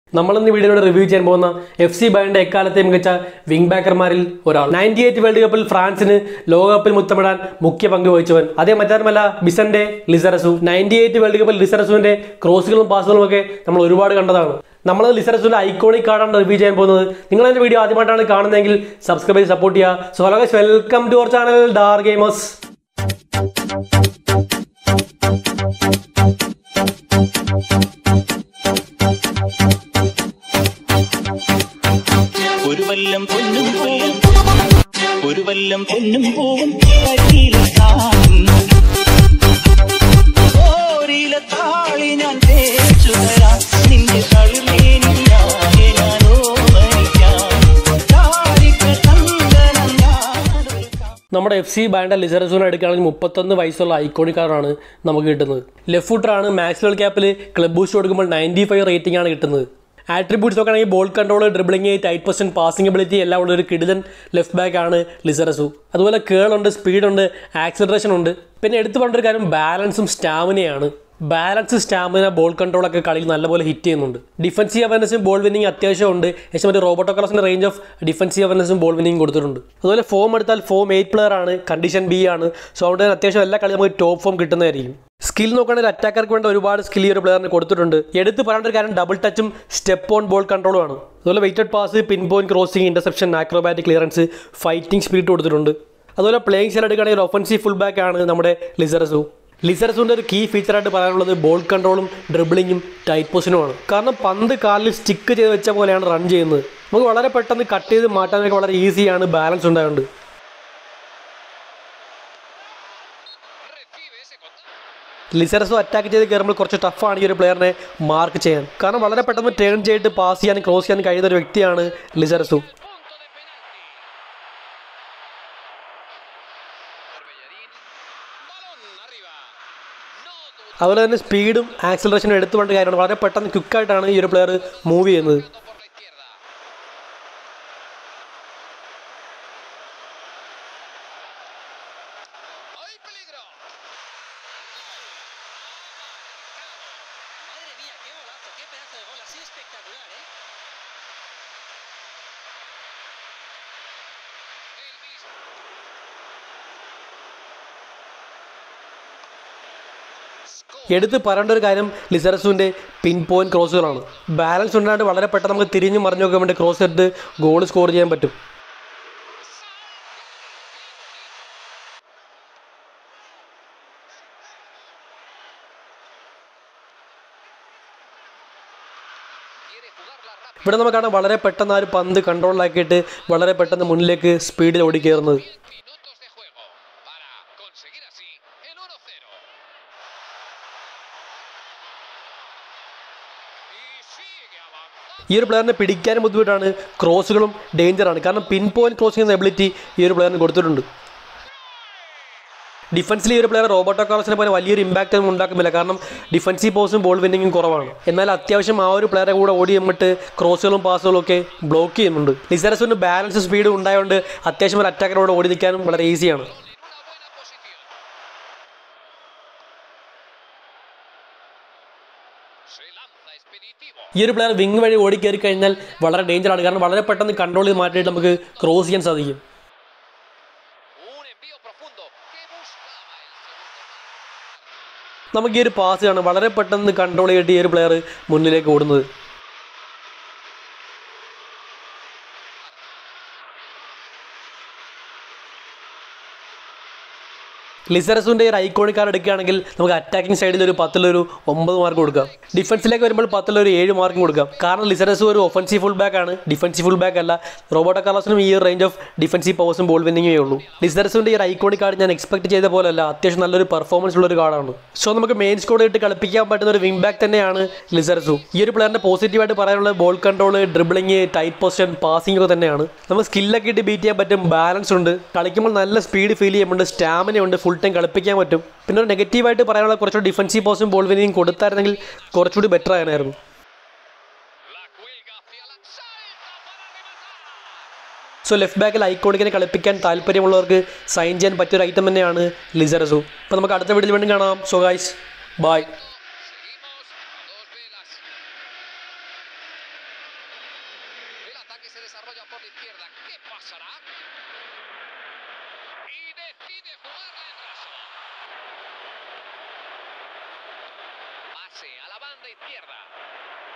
നമ്മളിന്ന് വീഡിയോയുടെ റിവ്യൂ ചെയ്യാൻ പോകുന്ന എഫ് സി ബാൻഡ് എക്കാലത്തെ മികച്ച വിംഗ് ബാക്കർമാരിൽ ഒരാൾ നയൻറ്റി എയ്റ്റ് വേൾഡ് കപ്പിൽ ഫ്രാൻസിന് ലോകകപ്പിൽ മുത്തമിടാൻ മുഖ്യ പങ്ക് വഹിച്ചവൻ അതേ മറ്റാരുമല്ല ബിസന്റെ ലിസറസു നയൻറ്റി എയ്റ്റ് വേൾഡ് കപ്പിൽ ലിസറസുവിന്റെ ക്രോസുകളും പാസുകളും ഒക്കെ നമ്മൾ ഒരുപാട് കണ്ടതാണ് നമ്മൾ ലിസറസുവിന്റെ ഐക്കോണിക് കാർഡാണ് റിവ്യൂ ചെയ്യാൻ പോകുന്നത് നിങ്ങൾ എന്റെ വീഡിയോ ആദ്യമായിട്ടാണ് കാണുന്നതെങ്കിൽ സബ്സ്ക്രൈബ് ചെയ്ത് സപ്പോർട്ട് ചെയ്യുക so hello welcome to our channel ഡാർ ഗെയിമേഴ്സ് ഒരു വല്ലം പൊന്നും പൂവും ഒരു വല്ലം പൊന്നും പൂവും ഓരില താളി ഞാൻ തേച്ചു തരാം നിന്റെ കളിമേനിയാകെ ഞാൻ ഓമനിക്കാം താരിക്ക ചന്ദനം ഞാനൊരുക്കാം നമ്മുടെ എഫ് സി ബാൻഡ് ലിസറസൂനെ എടുക്കുകയാണെങ്കിൽ മുപ്പത്തൊന്ന് വയസ്സുള്ള ഐക്കോണിക് കാറാണ് നമുക്ക് കിട്ടുന്നത് ലെഫ്റ്റ് ഫുട്ടറാണ് മാക്സിമൽ ക്യാപ്പിൽ ക്ലബ് ബൂസ്റ്റ് കൊടുക്കുമ്പോൾ നയൻറ്റി ഫൈവ് റേറ്റിംഗ് ആണ് കിട്ടുന്നത് ആട്രിബ്യൂട്ട്സ് നോക്കുകയാണെങ്കിൽ ball control dribbling tight position passing ability എല്ലാം ഉള്ള ഒരു കിടിലൻ ലെഫ്റ്റ് ബാക്ക് ആണ് ലിസറസു അതുപോലെ കേൾ ഉണ്ട് സ്പീഡുണ്ട് ആക്സിലറേഷൻ ഉണ്ട് പിന്നെ എടുത്തു പറഞ്ഞ ഒരു കാര്യം ബാലൻസും സ്റ്റാമിനയാണ് ബാലൻസ് സ്റ്റാമിന ബോൾ കൺട്രോൾ ഒക്കെ കളിയിൽ നല്ലപോലെ ഹിറ്റ് ചെയ്യുന്നുണ്ട് ഡിഫൻസീവ് അവയർനെസ്സും ബോൾ വിന്നിങ് അത്യാവശ്യമുണ്ട് പക്ഷേ മറ്റേ റോബോട്ടോ ക്ലാസിന്റെ റേഞ്ച് ഓഫ് ഡിഫൻസീവ് അവയർനെസ്സും ബോൾ വിന്നിങ് കൊടുത്തിട്ടുണ്ട് അതുപോലെ ഫോം എടുത്താൽ ഫോം എയ്റ്റ് പ്ലെയർ ആണ് കണ്ടീഷൻ ബി ആണ് സോ അതുകൊണ്ട് തന്നെ അത്യാവശ്യം എല്ലാ കളി നമുക്ക് ടോപ്പ് ഫോം കിട്ടുന്നതായിരിക്കും സ്കിൽ നോക്കുകയാണെങ്കിൽ അറ്റാക്കർക്ക് വേണ്ട ഒരുപാട് സ്കിൽ ഈ ഒരു പ്ലെയറിന് കൊടുത്തിട്ടുണ്ട് എടുത്ത് പറയേണ്ട ഒരു കാര്യം ഡബിൾ ടച്ചും സ്റ്റെപ്പ് ഓൺ ബോൾ കൺട്രോളും ആണ് അതുപോലെ weighted pass pin point crossing interception acrobatic clearance fighting speed കൊടുത്തിട്ടുണ്ട് അതുപോലെ പ്ലേയിങ് സെൽ എടുക്കുകയാണെങ്കിൽ ഒഫൻസീവ് ഫുൾ ബാക്ക് ആണ് നമ്മുടെ ലിസറസു ലിസറസുവിൻ്റെ ഒരു കീ ഫീച്ചറായിട്ട് പറയാനുള്ളത് ബോൾ കൺട്രോളും ഡ്രിബിളിങ്ങും ടൈറ്റ് പൊസിഷനുമാണ് കാരണം പന്ത് കാലിൽ സ്റ്റിക്ക് ചെയ്ത് വെച്ച പോലെയാണ് റൺ ചെയ്യുന്നത് നമുക്ക് വളരെ പെട്ടെന്ന് കട്ട് ചെയ്ത് മാറ്റാനൊക്കെ വളരെ ഈസിയാണ് ബാലൻസ് ഉണ്ടായതുകൊണ്ട് ലിസറസോ അറ്റാക്ക് ചെയ്ത് കയറുമ്പോൾ കുറച്ച് ടഫാണ് ഈ ഒരു പ്ലെയറിനെ മാർക്ക് ചെയ്യാൻ കാരണം വളരെ പെട്ടെന്ന് ടേൺ ചെയ്തിട്ട് പാസ് ചെയ്യാനും ക്രോസ് ചെയ്യാനും കഴിയുന്ന ഒരു വ്യക്തിയാണ് ലിസറസു അതുപോലെ തന്നെ സ്പീഡും ആക്സിലറേഷനും എടുത്തു വേണ്ട കാര്യമാണ് വളരെ പെട്ടെന്ന് ക്വിക്കായിട്ടാണ് ഈ ഒരു പ്ലെയർ മൂവ് ചെയ്യുന്നത് ¡Hay peligro! Madre mía, qué golazo, qué pedazo de gol, así espectacular, ¿eh? El mismo. എടുത്ത് പറയേണ്ട ഒരു കാര്യം ലിസറസുവിൻ്റെ പിൻ പോയിന്റ് ക്രോസുകളാണ് ബാലൻസ് ഉണ്ടായിട്ട് വളരെ പെട്ടെന്ന് നമുക്ക് തിരിഞ്ഞ് മറിഞ്ഞു നോക്കാൻ വേണ്ടി ക്രോസ് എടുത്ത് ഗോൾ സ്കോർ ചെയ്യാൻ പറ്റും Quiere jugarla rápido. ഇവിടെ നമുക്ക് കാണാം വളരെ പെട്ടെന്ന് ആ ഒരു പന്ത് കൺട്രോളിലാക്കിയിട്ട് വളരെ പെട്ടെന്ന് മുന്നിലേക്ക് സ്പീഡിൽ ഓടിക്കയറുന്നത് Minutos de juego para conseguir así el 1-0. Y sigue avanzando. ഈ ഒരു പ്ലെയറിനെ പിടിക്കാനും ബുദ്ധിമുട്ടാണ് ക്രോസുകളും ഡേഞ്ചറാണ് കാരണം പിൻ പോയിന്റ് ക്രോസ് ചെയ്യുന്ന എബിലിറ്റി ഈ ഒരു പ്ലെയറിന് കൊടുത്തിട്ടുണ്ട് ഡിഫൻസിൽ ഈ ഒരു പ്ലെയർ റോബോട്ടോ കാർസിനെ പോലെ വലിയൊരു ഇമ്പാക്റ്റ് ഒന്നും ഉണ്ടാക്കുന്നില്ല കാരണം ഡിഫൻസീവ് പോസും ബോൾ വിന്നിങ്ങും കുറവാണ് എന്നാൽ അത്യാവശ്യം ആ ഒരു പ്ലെയറെ കൂടെ ഓടി എന്നിട്ട് ക്രോസുകളും പാസുകളും ഒക്കെ ബ്ലോക്ക് ചെയ്യുന്നുണ്ട് ലിസറസിന് ബാലൻസ് സ്പീഡ് ഉണ്ടായതുകൊണ്ട് അത്യാവശ്യം ഒരു അറ്റാക്കറോട് ഓടി നിൽക്കാനും വളരെ ഈസിയാണ് En una buena posición. Se lanza expeditivo. ഈ ഒരു പ്ലെയർ വിങ് വഴി ഓടിക്കയറി കഴിഞ്ഞാൽ വളരെ ഡേഞ്ചറാണ് കാരണം വളരെ പെട്ടെന്ന് കൺട്രോൾ ചെയ്ത് മാറ്റിയിട്ട് നമുക്ക് ക്രോസ് ചെയ്യാൻ സാധിക്കും Un envío profundo que buscaba el segundo. നമുക്ക് ഈ ഒരു പാസ് കാണാം വളരെ പെട്ടെന്ന് കൺട്രോൾ ചെയ്തിട്ട് ഈ ഒരു പ്ലെയർ മുന്നിലേക്ക് ഓടുന്നത് ലിസറസുവിൻ്റെ ഒരു ഐക്കോണിക് കാർ എടുക്കുകയാണെങ്കിൽ നമുക്ക് അറ്റാക്കിംഗ് സൈഡിൽ ഒരു പത്തിലൊരു ഒമ്പത് മാർക്ക് കൊടുക്കാം ഡിഫൻസിലേക്ക് വരുമ്പോൾ പത്തിലൊരു ഏഴ് മാർക്കും കൊടുക്കാം കാരണം ലിസറസ് ഒരു ഒഫൻസീവ് ഫുൾ ബാക്ക് ആണ് ഡിഫൻസീവ് ഫുൾ ബാക്ക് അല്ല റോബോട്ടോ കാർലോസിനും ഈ ഒരു റേഞ്ച് ഓഫ് ഡിഫൻസീവ് പവേഴ്സും ബോൾ വിന്നിങ്ങേ ഉള്ളൂ ലിസറസുവിൻ്റെ ഈ ഒരു ഐക്കോണിക് കാർഡ് ഞാൻ എക്സ്പെക്ട് ചെയ്ത പോലെയല്ല അത്യാവശ്യം നല്ലൊരു പെർഫോമൻസ് ഉള്ള ഒരു കാർഡാണ് സോ നമുക്ക് മെയിൻ സ്കോഡ് ഇട്ട് കളിപ്പിക്കാൻ പറ്റുന്ന ഒരു വിങ് ബാക്ക് തന്നെയാണ് ലിസറസു ഈ ഒരു പ്ലെയറിന്റെ പോസിറ്റീവായിട്ട് പറയാനുള്ള ball control dribbling tight position passing ഒക്കെ തന്നെയാണ് നമുക്ക് സ്കില്ലൊക്കെ ഇട്ട് ബീറ്റ് ചെയ്യാൻ പറ്റും ബാലൻസ് ഉണ്ട് കളിക്കുമ്പോൾ നല്ല സ്പീഡ് ഫീൽ ചെയ്യുന്നുണ്ട് സ്റ്റാമിന ഉണ്ട് ഫുൾ ടൈം കളിപ്പിക്കാൻ പറ്റും പിന്നെ ഒരു നെഗറ്റീവായിട്ട് പറയാനുള്ള കുറച്ചുകൂടി ഡിഫൻസീവ് പോസും ബോൾ വിനിയും കൊടുത്തായിരുന്നെങ്കിൽ കുറച്ചുകൂടി ബെറ്റർ ആയിരുന്നു La cuelga hacia la salta para rematar. So left ബാക്കിൽ ഐക്കോണിക്കിനെ കളിപ്പിക്കാൻ താല്പര്യമുള്ളവർക്ക് സൈൻ ചെയ്യാൻ പറ്റിയൊരു ഐറ്റം തന്നെയാണ് ലിസറസു അപ്പോൾ നമുക്ക് അടുത്ത വീഡിയോയിൽ വീണ്ടും കാണാം so guys bye Seguimos a dos velas. ataque se desarrolla por la izquierda. ¿Qué pasará? Y decide jugarla en raso. Pase a la banda izquierda.